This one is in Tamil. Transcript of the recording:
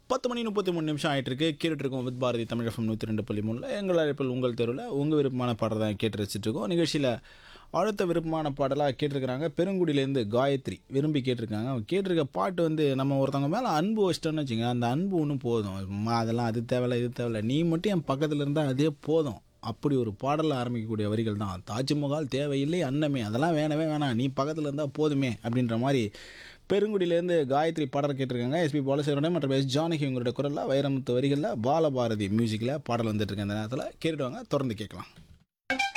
பத்து மணி முப்பத்தி மூணு நிமிஷம் ஆயிட்டு இருக்கு கேட்டுட்டு இருக்கோம் வித் பாரதி தமிழ் எஃப்எம் நூற்றி ரெண்டு புள்ளி மூணில் எங்கள் அழைப்பில் உங்கள் தெருவில் உங்கள் விருப்பமான பாடல் தான் கேட்டு ரசிச்சுட்டு இருக்கோம் நிகழ்ச்சியில் அடுத்த விருப்பமான பாடலாக கேட்டிருக்கிறாங்க பெருங்குடியிலேருந்து காயத்ரி விரும்பி கேட்டிருக்காங்க அவங்க கேட்டிருக்க பாட்டு வந்து நம்ம ஒருத்தவங்க மேலே அன்பு வச்சிட்டோம்னு வச்சுங்க அந்த அன்பு ஒன்றும் போதும் அம்மா அதெல்லாம் அது தேவையில்ல இது தேவையில்ல நீ மட்டும் என் பக்கத்தில் இருந்தால் அதே போதும் அப்படி ஒரு பாடலில் ஆரம்பிக்கக்கூடிய வரிகள் தான் தாஜ்மஹால் தேவையில்லை அன்னமே அதெல்லாம் வேணவே வேணாம் நீ பக்கத்தில் இருந்தால் போதுமே அப்படின்ற மாதிரி பெருங்குடியிலேருந்து காயத்ரி பாடல் கேட்டிருக்காங்க எஸ்பி பாலசேரனுடைய மற்றும் எஸ் ஜானகி உங்களோட குரலில் வைரமுத்து வரிகளில் பாலபாரதி மியூசிக்கில் பாடல் வந்துட்டு இருக்க இந்த நேரத்தில் கேட்டுட்டு வாங்க தொடர்ந்து கேட்கலாம்